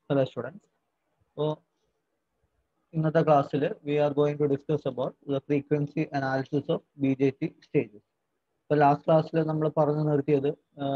Hello students. So ഇന്നത്തെ ക്ലാസ്സിൽ we are going to discuss about the frequency analysis of B J T stages ഇപ്പൊ last ക്ലാസ്സിൽ നമ്മൾ പറഞ്ഞു നിർത്തിയത്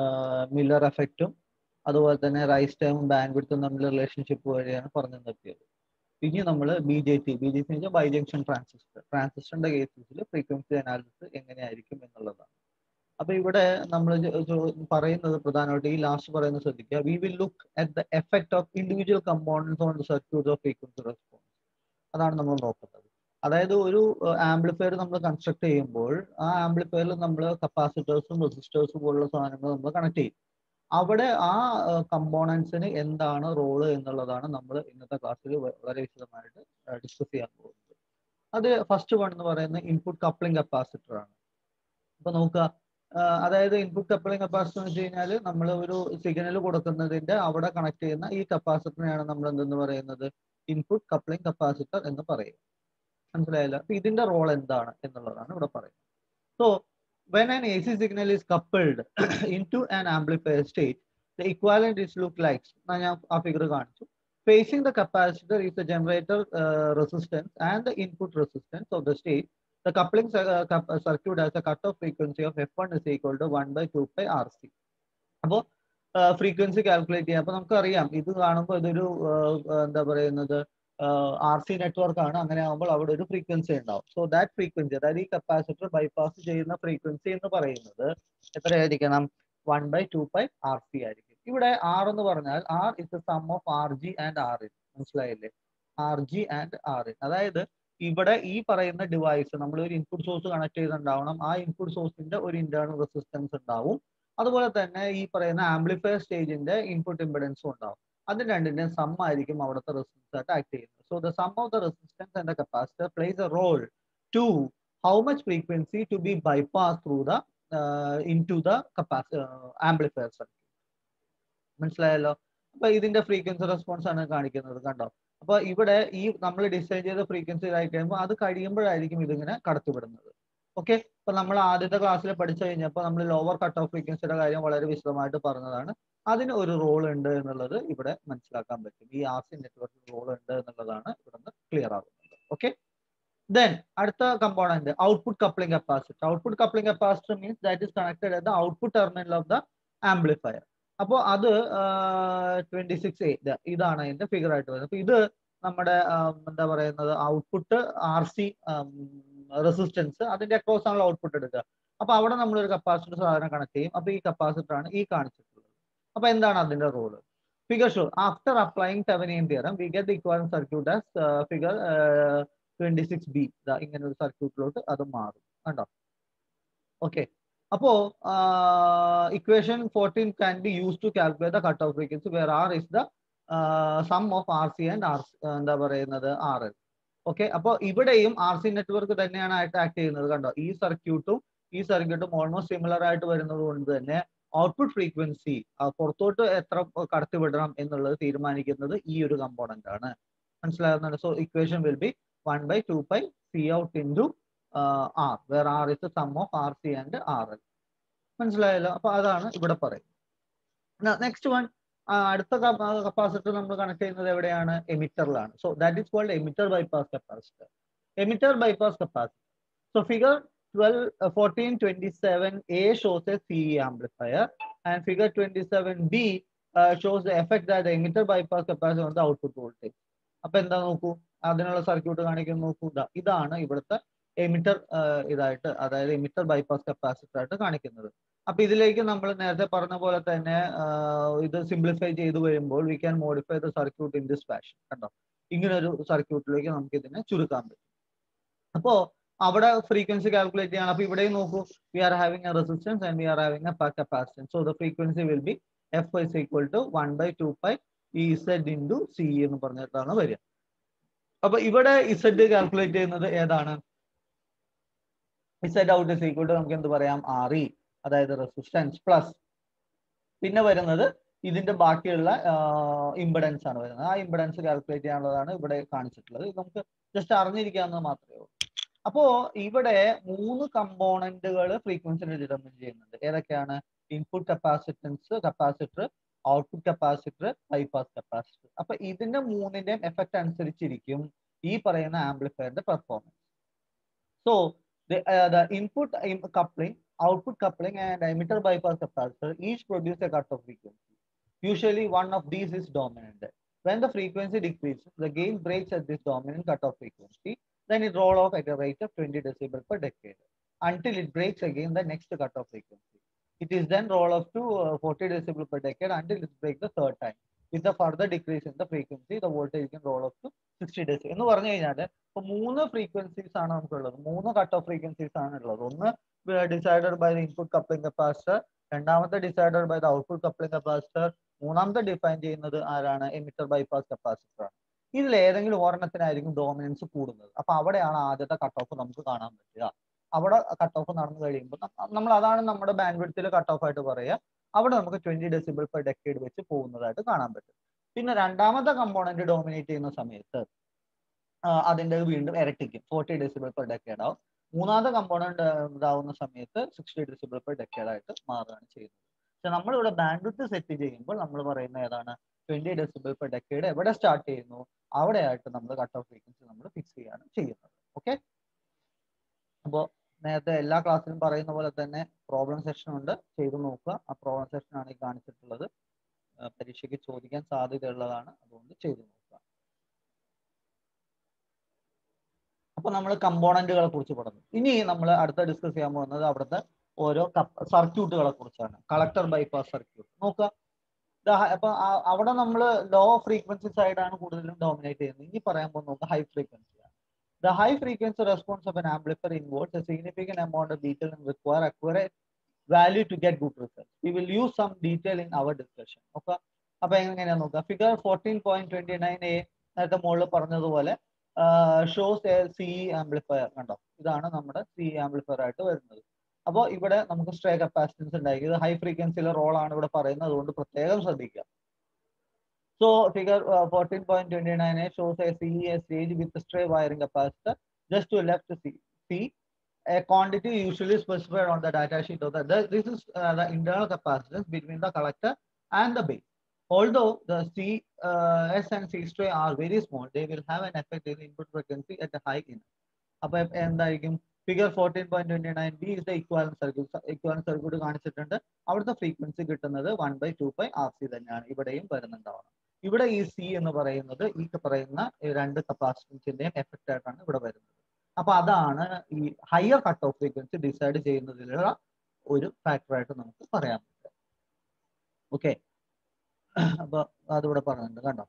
മില്ലർ എഫക്റ്റും അതുപോലെ തന്നെ റൈസ് ടൈമും ബാങ്ക് വിഡ്ത്തും തമ്മിലുള്ള റിലേഷൻഷിപ്പ് വഴിയാണ് പറഞ്ഞു നിർത്തിയത് ഇനി നമ്മൾ B J T B J T വെച്ചാൽ ബൈ ജംഗ്ഷൻ ട്രാൻസിസ്റ്റർ ട്രാൻസിസ്റ്ററിന്റെ കേസിൽ ഫ്രീക്വൻസി അനാലിസിസ് എങ്ങനെയായിരിക്കും എന്നുള്ളതാണ് അപ്പൊ ഇവിടെ നമ്മൾ പറയുന്നത് പ്രധാനമായിട്ട് ഈ ലാസ്റ്റ് പറയുന്നത് ശ്രദ്ധിക്കുക we will look at the effect of individual components on the circuit of frequency response അതാണ് നമ്മൾ നോക്കുന്നത് അതായത് ഒരു ആംപ്ലിഫയർ നമ്മൾ കൺസ്ട്രക്ട് ചെയ്യുമ്പോൾ ആ ആംപ്ലിഫയറിൽ നമ്മൾ കപ്പാസിറ്റേഴ്സും റെസിസ്റ്റേഴ്സും പോലുള്ള സാധനങ്ങൾ നമ്മൾ കണക്ട് ചെയ്യും അവിടെ ആ കമ്പോണൻസിന് എന്താണ് റോള് എന്നുള്ളതാണ് നമ്മൾ ഇന്നത്തെ ക്ലാസ്സിൽ വളരെ വിശദമായിട്ട് ഡിസ്കസ് ചെയ്യാൻ പോകുന്നത് അത് ഫസ്റ്റ് വൺ എന്ന് പറയുന്നത് ഇൻപുട്ട് കപ്ലിംഗ് കപ്പാസിറ്റർ ആണ് ഇപ്പൊ നോക്കുക അതായത് ഇൻപുട്ട് കപ്ലിംഗ് കപ്പാസിറ്റർ എന്ന് വെച്ച് കഴിഞ്ഞാൽ നമ്മൾ ഒരു സിഗ്നൽ കൊടുക്കുന്നതിന്റെ അവിടെ കണക്ട് ചെയ്യുന്ന ഈ കപ്പാസിറ്ററിനെയാണ് നമ്മൾ എന്തെന്ന് പറയുന്നത് ഇൻപുട്ട് കപ്ലിംഗ് കപ്പാസിറ്റർ എന്ന് പറയുക മനസ്സിലായല്ലോ അപ്പൊ ഇതിന്റെ റോൾ എന്താണ് എന്നുള്ളതാണ് ഇവിടെ പറയുന്നത് so when an AC signal is coupled into an amplifier state, the equivalent is look like ഞാൻ ആ ഫിഗർ കാണിച്ചു facing the capacitor is the generator uh, resistance and the input resistance of the state. The coupling uh, circuit has a cutoff frequency of F1 is equal to 1 by 2 pi RC. അപ്പോൾ frequency calculate ചെയ്യാം അപ്പൊ നമുക്കറിയാം ഇത് കാണുമ്പോൾ ഇതൊരു എന്താ പറയുന്നത് R C network ആണ് അങ്ങനെ ആകുമ്പോൾ അവിടെ ഒരു ഫ്രീക്വൻസി ഉണ്ടാവും സോ ദാറ്റ് ഫ്രീക്വൻസി അതായത് ഈ കപ്പാസിറ്റർ ബൈപ്പാസ് ചെയ്യുന്ന ഫ്രീക്വൻസി എന്ന് പറയുന്നത് എത്രയായിരിക്കണം one by two pi R C ആയിരിക്കും ഇവിടെ ആർ എന്ന് പറഞ്ഞാൽ R is the sum of R G and R in മനസ്സിലായില്ലേ R G and R in അതായത് ഇവിടെ ഈ പറയുന്ന ഡിവൈസ് നമ്മൾ ഒരു ഇൻപുട്ട് സോഴ്സ് കണക്ട് ചെയ്തിട്ടുണ്ടാവണം ആ ഇൻപുട്ട് സോഴ്സിന്റെ ഒരു ഇന്റേണൽ റെസിസ്റ്റൻസ് ഉണ്ടാവും അതുപോലെ തന്നെ ഈ പറയുന്ന ആംപ്ലിഫയർ സ്റ്റേജിന്റെ ഇൻപുട്ട് ഇമ്പിഡൻസും ഉണ്ടാവും അത് രണ്ടിന്റെയും സം ആയിരിക്കും അവിടുത്തെ റെസിസ്റ്റൻസ് ആയിട്ട് ആക്ട് ചെയ്യുന്നത് so the sum of the resistance and the capacitor place a role to how much frequency to be bypass through the into the capacity amplifier circuit മനസ്സിലായല്ലോ അപ്പൊ ഇതിന്റെ ഫ്രീക്വൻസി റെസ്പോൺസ് ആണ് കാണിക്കുന്നത് കണ്ടോ അപ്പൊ ഇവിടെ ഈ നമ്മൾ ഡിസൈൻ ചെയ്ത ഫ്രീക്വൻസി ആയി കഴിയുമ്പോൾ അത് കഴിയുമ്പോഴായിരിക്കും ഇതിങ്ങനെ കടത്തിവിടുന്നത് ഓക്കെ ഇപ്പൊ നമ്മൾ ആദ്യത്തെ ക്ലാസ്സിൽ പഠിച്ചു കഴിഞ്ഞപ്പോൾ നമ്മൾ ലോവർ കട്ട് ഓഫ് ഫ്രീക്വൻസിയുടെ കാര്യം വളരെ വിശദമായിട്ട് പറഞ്ഞതാണ് അതിന് ഒരു റോൾ ഉണ്ട് എന്നുള്ളത് ഇവിടെ മനസ്സിലാക്കാൻ പറ്റും ഈ ആർ സി നെറ്റ്വർക്കിന് റോൾ ഉണ്ട് എന്നുള്ളതാണ് ഇവിടെ ക്ലിയർ ആകുന്നത് ഓക്കെ ദെൻ അടുത്ത component output coupling capacitor output coupling capacitor means that is connected at the output terminal of the amplifier അപ്പോൾ അത് ട്വന്റി സിക്സ് എ ഇതാണ് അതിന്റെ ഫിഗർ ആയിട്ട് വരുന്നത് അപ്പൊ ഇത് നമ്മുടെ എന്താ പറയുന്നത് ഔട്ട്പുട്ട് ആർ സി റെസിസ്റ്റൻസ് അതിന്റെ അക്രോസ് ആണല്ലോ ഔട്ട്പുട്ട് എടുക്കുക അപ്പൊ അവിടെ നമ്മൾ ഒരു കപ്പാസിറ്റർ സാധനം കണക്ട് ചെയ്യും അപ്പൊ ഈ കപ്പാസിറ്റർ ആണ് ഈ കാണിച്ചിട്ടുള്ളത് അപ്പൊ എന്താണ് അതിന്റെ role figure show after applying Thevenin theorem we get equivalent circuit as figure twenty six B ഇങ്ങനെ ഒരു സർക്യൂട്ടിലോട്ട് അത് മാറും കണ്ടോ ഓക്കെ അപ്പോ equation fourteen can be use to calculate the cut off frequency where R is the sum of R C and R എന്താ പറയുന്നത് R L okay അപ്പോൾ ഇവിടെയും ആർ സി നെറ്റ്വർക്ക് തന്നെയാണ് ആയിട്ട് ആക്ട് ചെയ്യുന്നത് കണ്ടോ ഈ സർക്യൂട്ടും ഈ സർക്യൂട്ടും ഓൾമോസ്റ്റ് സിമിലർ ആയിട്ട് വരുന്നത് കൊണ്ട് തന്നെ ഔട്ട്പുട്ട് ഫ്രീക്വൻസി പുറത്തോട്ട് എത്ര കടത്തിവിടണം എന്നുള്ളത് തീരുമാനിക്കുന്നത് ഈ ഒരു കമ്പോണന്റ് ആണ് മനസ്സിലാകുന്നുണ്ട് so equation will be one by two by C out into R where R is sum of R C and R L മനസ്സിലായല്ലോ അപ്പൊ അതാണ് ഇവിടെ പറയുന്നത് നെക്സ്റ്റ് വൺ അടുത്ത കപ്പാസിറ്റർ നമ്മൾ കണക്ട് ചെയ്യുന്നത് എവിടെയാണ് എമിറ്ററിലാണ് so that is called emitter bypass capacitor emitter bypass capacitor so figure 12 uh, 14 27 a shows a CE amplifier and figure 27b uh, shows the effect that the emitter bypass capacitor on the output voltage അപ്പൊ എന്താ നോക്കൂ അതിനുള്ള circuit കാണിക്കുന്ന നോക്കൂ ഇതാണ് ഇവിടുത്തെ emitter ഇതായിട്ട് അതായത് എമിറ്റർ ബൈപ്പാസ് കപ്പാസിറ്റർ ആയിട്ട് കാണിക്കുന്നത് അപ്പൊ ഇതിലേക്ക് നമ്മൾ നേരത്തെ പറഞ്ഞ പോലെ തന്നെ ഇത് സിംപ്ലിഫൈ ചെയ്ത് വരുമ്പോൾ we can modify the circuit in this fashion കണ്ടോ ഇങ്ങനെ ഒരു സർക്യൂട്ടിലേക്ക് നമുക്ക് ഇതിനെ ചുരുക്കാൻ പറ്റും അപ്പോ അവിടെ ഫ്രീക്വൻസി കാൽക്കുലേറ്റ് ചെയ്യണം അപ്പൊ ഇവിടെയും നോക്കൂ we are having a resistance and we are having a capacitance so the frequency will be F is equal to one by two pi E Z into C എന്ന് പറഞ്ഞിട്ടാണ് വരിക അപ്പൊ ഇവിടെ ഇസഡ് കാൽക്കുലേറ്റ് ചെയ്യുന്നത് ഏതാണ് Z out is equal to നമുക്ക് എന്ത് പറയാം ആർ ഇ അതായത് റെസിസ്റ്റൻസ് പ്ലസ് പിന്നെ വരുന്നത് ഇതിന്റെ ബാക്കിയുള്ള ഇമ്പിഡൻസ് ആണ് വരുന്നത് ആ ഇമ്പിഡൻസ് കാൽക്കുലേറ്റ് ചെയ്യാനുള്ളതാണ് ഇവിടെ കാണിച്ചിട്ടുള്ളത് നമുക്ക് ജസ്റ്റ് അറിഞ്ഞിരിക്കാവുന്നത് മാത്രമേ ഉള്ളൂ അപ്പോ ഇവിടെ മൂന്ന് കമ്പോണന്റുകൾ ഫ്രീക്വൻസിനെ ഡിറ്റർമിൻ ചെയ്യുന്നുണ്ട് ഏതൊക്കെയാണ് input capacitance capacitor output capacitor bypass capacitor അപ്പൊ ഇതിന്റെ മൂന്നിന്റെയും എഫക്ട് അനുസരിച്ചിരിക്കും ഈ പറയുന്ന ആംപ്ലിഫയറിന്റെ performance so the input coupling output coupling and emitter bypass capacitor each produce a cutoff frequency usually one of these is dominant when the frequency decreases the gain breaks at this dominant cutoff frequency then it roll off at a rate of 20 decibel per decade until it breaks again the next cutoff frequency it is then roll off to uh, 40 decibel per decade until it breaks the third time with the further decrease in the frequency the voltage can roll off to 60 decibel എന്ന് പറഞ്ഞു കഴിഞ്ഞാൽ ഇപ്പൊ മൂന്ന് frequencies ആണ് നമുക്കുള്ളത് മൂന്ന് cut off frequencies ആണ് ഉള്ളത് ഒന്ന് decided by the input coupling capacitor രണ്ടാമത്തെ decided by the output coupling capacitor മൂന്നാമത്തെ ഡിഫൈൻ ചെയ്യുന്നത് ആരാണ് എമിറ്റർ ബൈപാസ് കപ്പാസിറ്റർ ആണ് ഇതിൽ ഏതെങ്കിലും ഒരെണ്ണത്തിനായിരിക്കും ഡോമിനൻസ് കൂടുന്നത് അപ്പൊ അവിടെയാണ് ആദ്യത്തെ കട്ട് ഓഫ് നമുക്ക് കാണാൻ പറ്റുക അവിടെ കട്ട് ഓഫ് നടന്നു കഴിയുമ്പോൾ നമ്മൾ അതാണ് നമ്മുടെ ബാൻഡ് വിഡ്ത്തിൽ കട്ട് ഓഫ് ആയിട്ട് പറയുക അവിടെ നമുക്ക് ട്വന്റി ഡെസിബിൾ പെർ ഡെക്കേഡ് വെച്ച് പോകുന്നതായിട്ട് കാണാൻ പറ്റും പിന്നെ രണ്ടാമത്തെ കമ്പോണന്റ് ഡോമിനേറ്റ് ചെയ്യുന്ന സമയത്ത് അതിന്റെ വീണ്ടും ഇരട്ടിക്കും ഫോർട്ടി ഡെസിബിൾ പെർ ഡെക്കേഡ് ആവും മൂന്നാമത്തെ കമ്പോണന്റ് ഇതാവുന്ന സമയത്ത് സിക്സ്റ്റി ഡെസിബിൾ പെർ ഡെക്കേഡ് ആയിട്ട് മാറുകയാണ് ചെയ്യുന്നത് പക്ഷെ നമ്മളിവിടെ ബാൻഡ്വിഡ്ത്ത് സെറ്റ് ചെയ്യുമ്പോൾ നമ്മൾ പറയുന്ന ഏതാണ് ട്വന്റി ഡെസിബിൾ പെർ ഡെക്കേഡ് എവിടെ സ്റ്റാർട്ട് ചെയ്യുന്നു അവിടെയായിട്ട് നമ്മൾ കട്ട് ഓഫ് ഫ്രീക്വൻസി നമ്മൾ ഫിക്സ് ചെയ്യാണ് ചെയ്യുന്നത് ഓക്കെ അപ്പോൾ നേരത്തെ എല്ലാ ക്ലാസ്സിലും പറയുന്ന പോലെ തന്നെ പ്രോബ്ലം സെഷൻ ഉണ്ട് ചെയ്ത് നോക്കുക ആ പ്രോബ്ലം സെഷൻ ആണ് ഈ കാണിച്ചിട്ടുള്ളത് പരീക്ഷയ്ക്ക് ചോദിക്കാൻ സാധ്യതയുള്ളതാണ് അതുകൊണ്ട് ചെയ്തു നോക്കുക അപ്പൊ നമ്മൾ കമ്പോണന്റുകളെ കുറിച്ച് പറഞ്ഞു ഇനി നമ്മൾ അടുത്ത ഡിസ്കസ് ചെയ്യാൻ പോകുന്നത് അവിടുത്തെ ഓരോ സർക്യൂട്ടുകളെ കുറിച്ചാണ് കളക്ടർ ബൈപ്പാസ് സർക്യൂട്ട് നോക്കുക അപ്പൊ അവിടെ നമ്മൾ ലോ ഫ്രീക്വൻസി സൈഡാണ് കൂടുതലും ഡോമിനേറ്റ് ചെയ്യുന്നത് ഇനി പറയാൻ പോകുന്നത് നമുക്ക് ഹൈ ഫ്രീക്വൻസി ആണ് the high frequency response of an amplifier involves a significant amount of detail and require accurate value to get good result we will use some detail in our discussion okay അപ്പൊ എങ്ങനെയാ നോക്കുക figure fourteen point twenty nine A നേരത്തെ മുകളിൽ പറഞ്ഞതുപോലെ shows a C amplifier കണ്ടോ ഇതാണ് നമ്മുടെ C amplifier ആയിട്ട് വരുന്നത് അപ്പോൾ ഇവിടെ നമുക്ക് സ്ട്രേ കപ്പാസിറ്റൻസ് ഉണ്ടായി ഇത് ഹൈ ഫ്രീക്വൻസിയിലെ റോൾ ആണ് ഇവിടെ പറയുന്നത് അതുകൊണ്ട് പ്രത്യേകം ശ്രദ്ധിക്കുക so figure fourteen point twenty nine shows a C A stage with stray wiring capacitor just to left C C a quantity usually specified on the data sheet of the, the this is uh, the internal capacitance between the collector and the base although the c uh, s and c stray are very small they will have an effect in input frequency at the high end അപ്പൊ എന്തായിരിക്കും figure fourteen point twenty nine B is the equivalent circuit equivalent circuit കാണിച്ചിട്ടുണ്ട് അവിടുത്തെ frequency കിട്ടുന്നത് one by two by R C തന്നെയാണ് ഇവിടെയും വരുന്നുണ്ടാവണം ഇവിടെ ഈ C എന്ന് പറയുന്നത് ഈ പറയുന്ന രണ്ട് കപ്പാസിറ്റൻസിന്റെയും എഫക്റ്റ് ആയിട്ടാണ് ഇവിടെ വരുന്നത് അപ്പൊ അതാണ് ഈ higher cut off frequency decide ചെയ്യുന്നതിലുള്ള ഒരു ഫാക്ടറായിട്ട് നമുക്ക് പറയാൻ പറ്റും ഓക്കെ അപ്പൊ അതിവിടെ പറഞ്ഞിട്ടുണ്ട് കണ്ടോ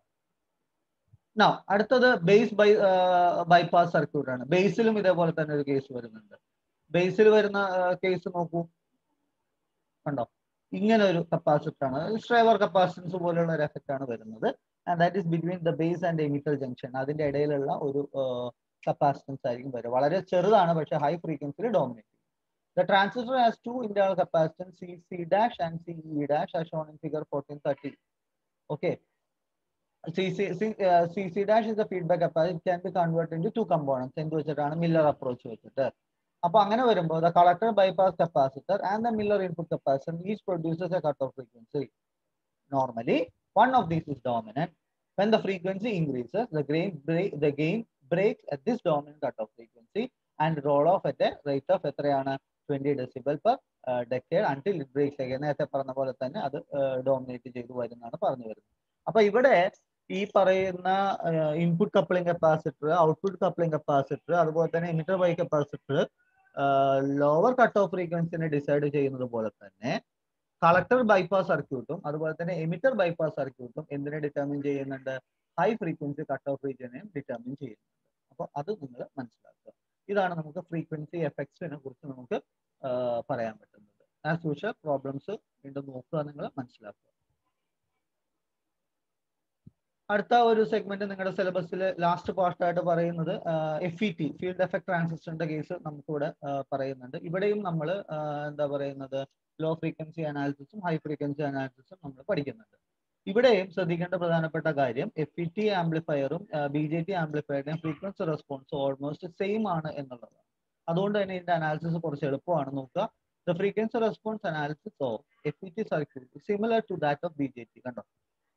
നോ അടുത്തത് ബേസ് ബൈ ബൈപ്പാസ് സർക്യൂട്ട് ആണ് ബേസിലും ഇതേപോലെ തന്നെ ഒരു കേസ് വരുന്നുണ്ട് ബേസിൽ വരുന്ന കേസ് നോക്കൂ കണ്ടോ ഇങ്ങനെ ഒരു കപ്പാസിറ്റർ ആണ് സ്ട്രൈവർ കപ്പാസിറ്റൻസ് പോലെയുള്ള ഒരു എഫക്റ്റ് ആണ് വരുന്നത് and that is between the base and emitter junction അതിന്റെ ഇടയിലുള്ള ഒരു കപ്പാസിറ്റൻസ് ആയിരിക്കും വരിക വളരെ ചെറുതാണ് പക്ഷെ ഹൈ ഫ്രീക്വൻസിയിൽ ഡോമിനേറ്റ് ചെയ്യും the transistor has two internal capacitance C C dash and C E dash are shown in figure fourteen thirty okay C C C C dash is a feedback capacity can be convert in to components എന്ത് വെച്ചിട്ടാണ് Miller approach വെച്ചിട്ട് അപ്പൊ അങ്ങനെ വരുമ്പോൾ the collector bypass capacitor and the Miller input capacitor each produces a cut off frequency normally one of these is dominant when the frequency increases the gain break the gain breaks at this dominant cutoff frequency and roll off at a rate of എത്രയാണ് twenty decibel per decade until it breaks again നേരത്തെ പറഞ്ഞ പോലെ തന്നെ അത് dominate ചെയ്തു വരുന്നതാണ് പറഞ്ഞു വരുന്നത് അപ്പൊ ഇവിടെ ഈ പറയുന്ന input coupling capacitor output coupling capacitor അതുപോലെ തന്നെ emitter by capacitor lower cut off ഫ്രീക്വൻസിനെ ഡിസൈഡ് ചെയ്യുന്നത് പോലെ തന്നെ കളക്ടർ ബൈപ്പാസ് സർക്യൂട്ടും അതുപോലെ തന്നെ എമിറ്റർ ബൈപ്പാസ് സർക്യൂട്ടും എന്തിനെ ഡിറ്റർമിൻ ചെയ്യുന്നുണ്ട് ഹൈ ഫ്രീക്വൻസി കട്ട് ഓഫ് റീജിയനെയും ഡിറ്റർമിൻ ചെയ്യുന്നുണ്ട് അപ്പോൾ അത് നിങ്ങൾ മനസ്സിലാക്കുക ഇതാണ് നമുക്ക് ഫ്രീക്വൻസി എഫക്ട്സിനെ കുറിച്ച് നമുക്ക് പറയാൻ പറ്റുന്നത് ആസ് യൂഷ്വൽ പ്രോബ്ലംസ് വീണ്ടും നോക്കുക നിങ്ങൾ മനസ്സിലാക്കുക അടുത്ത ഒരു സെഗ്മെന്റ് നിങ്ങളുടെ സിലബസിൽ ലാസ്റ്റ് പാർട്ട് ആയിട്ട് പറയുന്നത് F E T field effect ട്രാൻസിസ്റ്ററിന്റെ കേസ് നമുക്കിവിടെ പറയുന്നുണ്ട് ഇവിടെയും നമ്മൾ എന്താ പറയുന്നത് ലോ ഫ്രീക്വൻസി അനാലിസിസും ഹൈ ഫ്രീക്വൻസി അനാലിസിസും നമ്മൾ പഠിക്കുന്നുണ്ട് ഇവിടെയും ശ്രദ്ധിക്കേണ്ട പ്രധാനപ്പെട്ട കാര്യം എഫ് ഇ ടി ആംപ്ലിഫയറും ബി ജെ ടി ആംപ്ലിഫയറുടെയും ഫ്രീക്വൻസി റെസ്പോൺസ് ഓൾമോസ്റ്റ് സെയിം ആണ് എന്നുള്ളതാണ് അതുകൊണ്ട് തന്നെ ഇതിന്റെ അനാലിസിസ് കുറച്ച് എളുപ്പമാണ് നോക്കുക the frequency response analysis of F E T circuit similar to that of B J T കണ്ടോ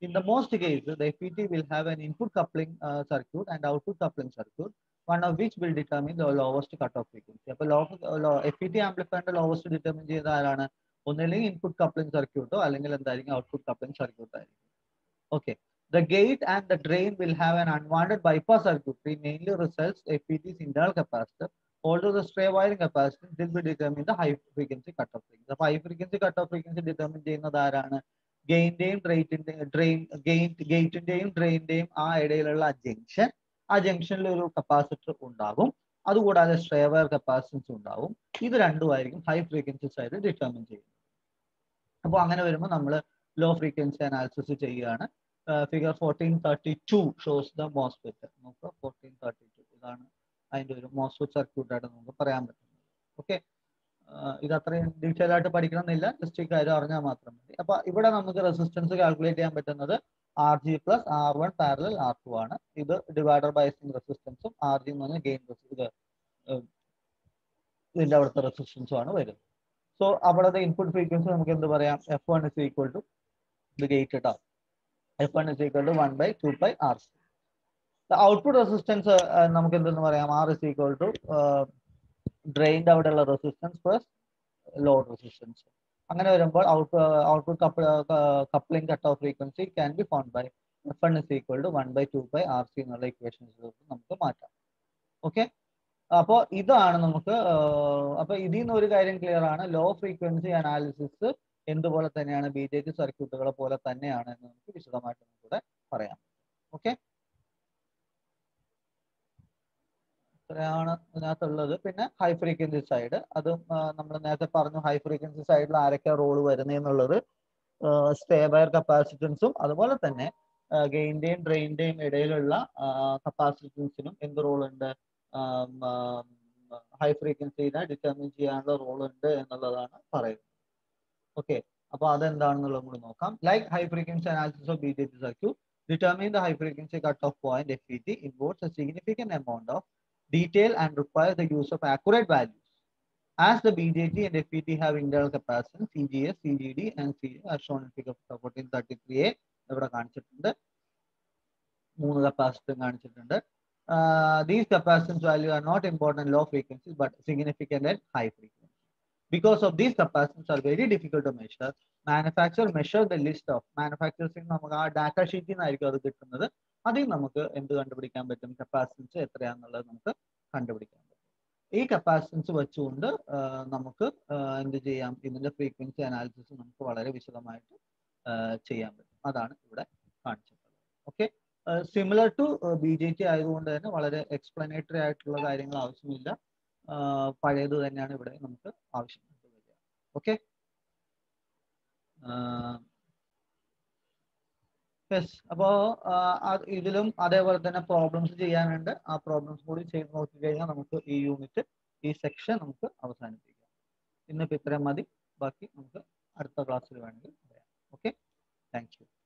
In the most cases, the FET will have an input coupling uh, circuit and output coupling circuit, one of which will determine the lowest cutoff frequency. അപ്പോൾ low F E T ആംപ്ലിഫയറിന്റെ lowest determine ചെയ്ത ആരാണ് ഒന്നില്ലെങ്കിൽ input coupling സർക്യൂട്ടോ അല്ലെങ്കിൽ എന്തായിരിക്കും output coupling സർക്യൂട്ടോ ആയിരിക്കും okay The gate and the drain will have an unwanted bypass circuitry, mainly results FET's internal capacitor. Although the stray wiring capacitance will be determined the high frequency cutoff frequency. അപ്പോൾ high frequency cutoff frequency determine ചെയ്യുന്നത് ആരാണ് ഗെയിന്റെയും ഡ്രെയിറ്റിന്റെ drain gain ഗേറ്റിന്റെയും ഡ്രെയിനിന്റെയും ആ ഇടയിലുള്ള junction ആ ജംഗ്ഷനിൽ ഒരു capacitor ഉണ്ടാകും അതുകൂടാതെ സ്ട്രേ വയർ കപ്പാസിറ്റൻസ് ഉണ്ടാവും ഇത് രണ്ടുമായിരിക്കും ഹൈ ഫ്രീക്വൻസി സൈഡ് ഡിറ്റർമിൻ ചെയ്യുന്നത് അപ്പോൾ അങ്ങനെ വരുമ്പോൾ നമ്മൾ ലോ ഫ്രീക്വൻസി അനാലിസിസ് ചെയ്യുകയാണ് figure fourteen thirty two shows the MOSFET നമുക്ക് ഫോർട്ടീൻ തേർട്ടി ടു ഇതാണ് അതിന്റെ ഒരു മോസ്ഫെറ്റ് സർക്യൂട്ട് ആയിട്ട് നമുക്ക് പറയാൻ പറ്റുന്നത് ഓക്കെ ഇത് അത്രയും ഡീറ്റെയിൽ ആയിട്ട് പഠിക്കണമെന്നില്ല ജസ്റ്റ് ഈ കാര്യം അറിഞ്ഞാൽ മാത്രം മതി അപ്പൊ ഇവിടെ നമുക്ക് റെസിസ്റ്റൻസ് കാൽക്കുലേറ്റ് ചെയ്യാൻ പറ്റുന്നത് R G plus R one parallel R two ആണ് ഇത് ഡിവൈഡർ ബൈസിംഗ് റെസിസ്റ്റൻസും ആർ ജി എന്ന് പറഞ്ഞാൽ ഗെയിൻ ഇത് ഇതിന്റെ അവിടുത്തെ റെസിസ്റ്റൻസും ആണ് വരുന്നത് സോ അവിടുത്തെ ഇൻപുട്ട് ഫ്രീക്വൻസി നമുക്ക് എന്ത് പറയാം F one is equal to ഇത് ഗേറ്റ് ഇട്ടാ F one is equal to one by two by R C output resistance നമുക്ക് എന്തെന്ന് പറയാം ആർ ഇസ് ഈക്വൽ ടു ഡ്രെയിൻ്റെ അവിടെയുള്ള റെസിസ്റ്റൻസ് പ്ലസ് ലോഡ് റെസിസ്റ്റൻസ് അങ്ങനെ വരുമ്പോൾ out output coupling cut off frequency can be found by F one is equal to one by two by R C എന്നുള്ള equations നമുക്ക് മാറ്റാം ഓക്കെ അപ്പോൾ ഇതാണ് നമുക്ക് അപ്പൊ ഇതിൽ നിന്ന് ഒരു കാര്യം ക്ലിയർ ആണ് ലോ ഫ്രീക്വൻസി അനാലിസിസ് എന്തുപോലെ തന്നെയാണ് ബി ജെ ടി സർക്യൂട്ടുകളെ പോലെ തന്നെയാണ് എന്ന് നമുക്ക് വിശദമായിട്ട് കൂടെ പറയാം ഓക്കെ ഇത്രയാണ് ഇതിനകത്തുള്ളത് പിന്നെ ഹൈ ഫ്രീക്വൻസി സൈഡ് അതും നമ്മൾ നേരത്തെ പറഞ്ഞു ഹൈ ഫ്രീക്വൻസി സൈഡിൽ ആരൊക്കെ റോള് വരുന്നതെന്നുള്ളത് സ്റ്റേബയർ കപ്പാസിറ്റൻസും അതുപോലെ തന്നെ ഗെയിൻ്റെയും ഡ്രെയിൻ്റെയും ഇടയിലുള്ള കപ്പാസിറ്റൻസിനും എന്ത് റോൾ ഉണ്ട് ഹൈ ഫ്രീക്വൻസിനെ ഡിറ്റർമിൻ ചെയ്യാനുള്ള റോൾ ഉണ്ട് എന്നുള്ളതാണ് പറയുന്നത് ഓക്കെ അപ്പൊ അതെന്താണെന്നുള്ളത് കൂടി നോക്കാം like high frequency analysis of B J T circuit determine the high frequency cut off point F E T involves a significant amount of detail and require the use of accurate values. As the BJT and FET have internal capacitance, CGS, CGD, and C are shown in figure 1433A. ഇവിടെ കാണിച്ചിട്ടുണ്ട് മൂന്ന് capacitor കാണിച്ചിട്ടുണ്ട് these capacitance value are not important low frequency but significant and high frequency because of these capacitance are very difficult to measure manufacture measure the list of മാനുഫാക്ചേഴ്സിന് നമുക്ക് ആ data ഷീറ്റിൽ നിന്നായിരിക്കും അത് കിട്ടുന്നത് അതിൽ നമുക്ക് എന്ത് കണ്ടുപിടിക്കാൻ പറ്റും കപ്പാസിറ്റൻസ് എത്രയാണെന്നുള്ളത് നമുക്ക് കണ്ടുപിടിക്കാൻ പറ്റും ഈ കപ്പാസിറ്റൻസ് വെച്ചുകൊണ്ട് നമുക്ക് എന്ത് ചെയ്യാം ഇതിന്റെ ഫ്രീക്വൻസി അനാലിസിസ് നമുക്ക് വളരെ വിശദമായിട്ട് ചെയ്യാൻ പറ്റും അതാണ് ഇവിടെ കാണിച്ചിട്ടുള്ളത് okay similar to B J T ആയതുകൊണ്ട് തന്നെ വളരെ എക്സ്പ്ലനേറ്ററി ആയിട്ടുള്ള കാര്യങ്ങൾ ആവശ്യമില്ല പഴയത് തന്നെയാണ് ഇവിടെ നമുക്ക് ആവശ്യമായിട്ട് വരിക ഓക്കെ യെസ് അപ്പോ ഇതിലും അതേപോലെ തന്നെ പ്രോബ്ലംസ് ചെയ്യാനുണ്ട് ആ പ്രോബ്ലംസ് കൂടി ചെയ്ത് നോക്കി കഴിഞ്ഞാൽ നമുക്ക് ഈ യൂണിറ്റ് ഈ സെക്ഷൻ നമുക്ക് അവസാനിപ്പിക്കാം ഇന്നിപ്പോ ഇത്രയും മതി ബാക്കി നമുക്ക് അടുത്ത ക്ലാസ്സിൽ വേണമെങ്കിൽ പറയാം ഓക്കെ താങ്ക് യു